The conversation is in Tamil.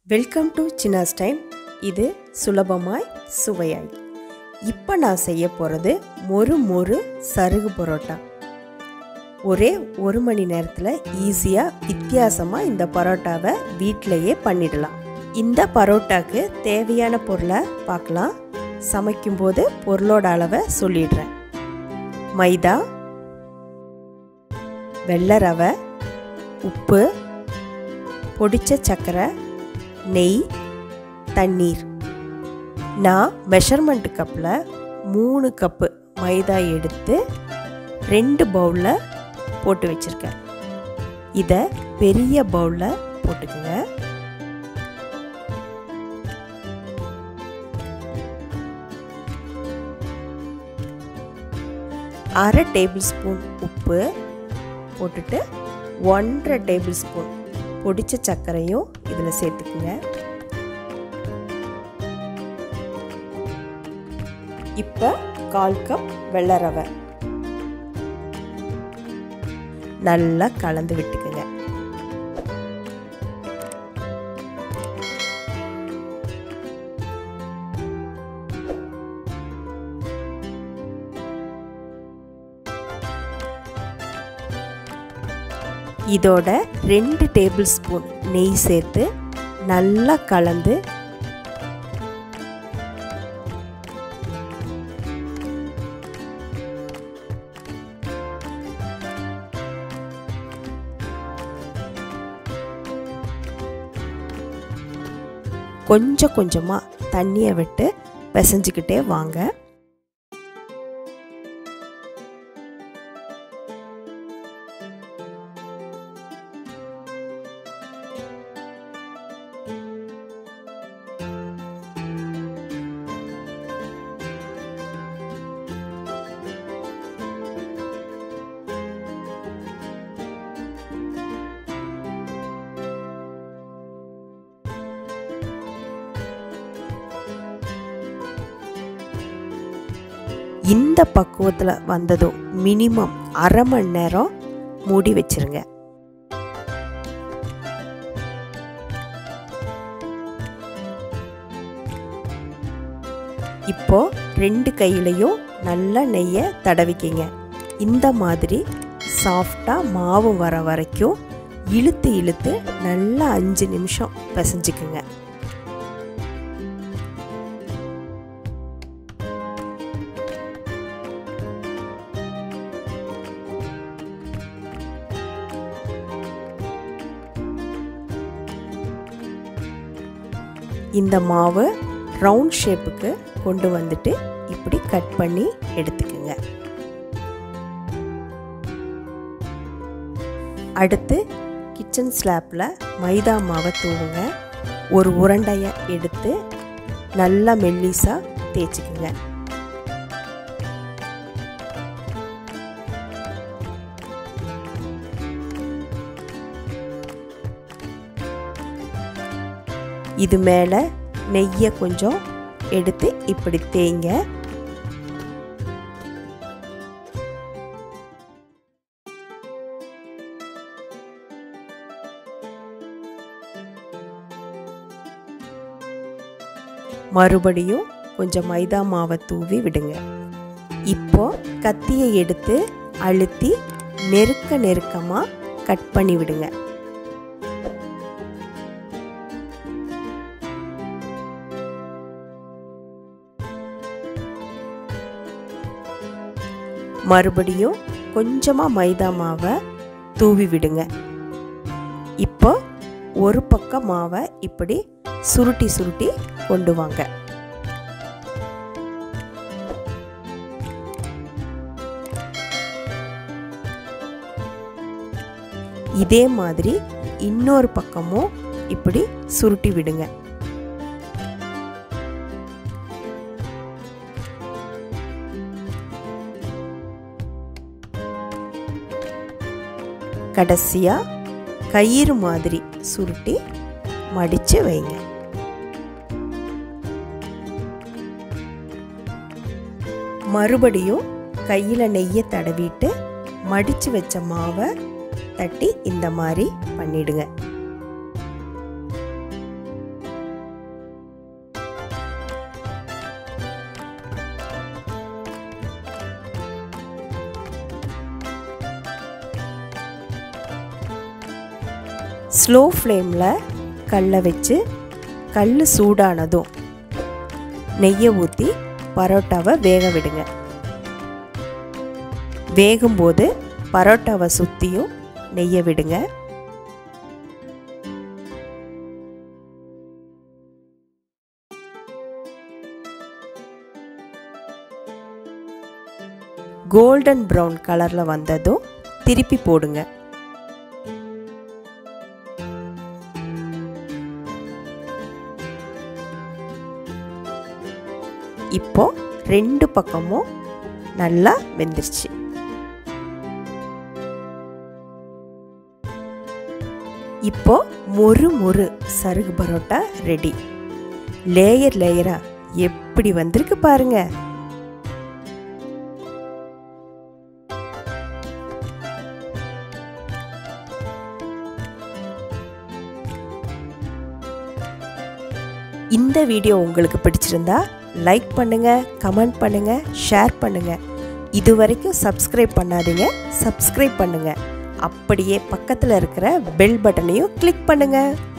வெல்கம் டு சின்னாஸ் டைம் இது சுலபமாய் சுவையாய் இப்போ நான் செய்ய போகிறது மொறு மொறு சருகு பரோட்டா ஒரே ஒரு மணி நேரத்தில் ஈஸியாக வித்தியாசமாக இந்த பரோட்டாவை வீட்டிலையே பண்ணிடலாம் இந்த பரோட்டாக்கு தேவையான பொருளை பார்க்கலாம் சமைக்கும்போது பொருளோட அளவை சொல்லிடுறேன் மைதா வெள்ளை ரவை உப்பு பொடிச்ச சர்க்கரை நெய் தண்ணீர் நான் மெஷர்மெண்ட் கப்பில் மூணு கப்பு மைதா எடுத்து ரெண்டு பவுலில் போட்டு வச்சுருக்கேன் இதை பெரிய பவுலில் போட்டுக்குங்க அரை டேபிள் ஸ்பூன் உப்பு போட்டுட்டு ஒன்றரை டேபிள் ஸ்பூன் பொடிச்ச சர்க்கரையும் இதில் சேர்த்துக்குங்க இப்போ கால் கப் வெள்ளை ரவை நல்லா கலந்து விட்டுக்குங்க இதோட ரெண்டு டேபிள் ஸ்பூன் நெய் சேர்த்து நல்லா கலந்து கொஞ்சம் கொஞ்சமாக தண்ணியை விட்டு பிசைஞ்சிக்கிட்டே வாங்க இந்த பக்குவத்தில் வந்ததும் மினிமம் அரை மணி நேரம் மூடி வச்சிருங்க இப்போ ரெண்டு கையிலையும் நல்லா நெய்யை தடவிக்கிங்க இந்த மாதிரி சாஃப்டாக மாவு வர வரைக்கும் இழுத்து இழுத்து நல்லா அஞ்சு நிமிஷம் பிசைஞ்சுக்குங்க இந்த மாவு ரவுண்ட் ஷேப்புக்கு கொண்டு வந்துட்டு இப்படி கட் பண்ணி எடுத்துக்குங்க அடுத்து கிச்சன் ஸ்லாப்பில் மைதா மாவை தூவுங்க ஒரு உருண்டையை எடுத்து நல்லா மெல்லிஸாக தேய்ச்சிக்குங்க இது மேலே நெய்யை கொஞ்சம் எடுத்து இப்படி தேய்ங்க மறுபடியும் கொஞ்சம் மைதா மாவை தூவி விடுங்க இப்போ கத்தியை எடுத்து அழுத்தி நெருக்க நெருக்கமாக கட் பண்ணி விடுங்க மறுபடியும் கொஞ்சமாக மைதா மாவை தூவி விடுங்க இப்போ ஒரு பக்கம் மாவை இப்படி சுருட்டி சுருட்டி கொண்டு வாங்க இதே மாதிரி இன்னொரு பக்கமும் இப்படி சுருட்டி விடுங்க கடைசியாக கயிறு மாதிரி சுருட்டி மடித்து வைங்க மறுபடியும் கையில் நெய்யை தடவிட்டு மடித்து வச்ச மாவை தட்டி இந்த மாதிரி பண்ணிடுங்க ஸ்லோ ஃப்ளேமில் கல்லை வச்சு கல் சூடானதும் நெய்யை ஊற்றி பரோட்டாவை வேக விடுங்க வேகும்போது பரோட்டாவை சுற்றியும் நெய்யை விடுங்க கோல்டன் ப்ரௌன் கலரில் வந்ததும் திருப்பி போடுங்க இப்போ ரெண்டு பக்கமும் நல்லா வெந்துருச்சு இப்போ மொறு மொறு சருகு பரோட்டா ரெடி லேயர் லேயரா எப்படி வந்திருக்கு பாருங்க இந்த வீடியோ உங்களுக்கு பிடிச்சிருந்தா லைக் பண்ணுங்க கமெண்ட் பண்ணுங்க ஷேர் பண்ணுங்க இது வரைக்கும் சப்ஸ்கிரைப் பண்ணாதீங்க சப்ஸ்கிரைப் பண்ணுங்க அப்படியே பக்கத்தில் இருக்கிற பெல் பட்டனையும் கிளிக் பண்ணுங்க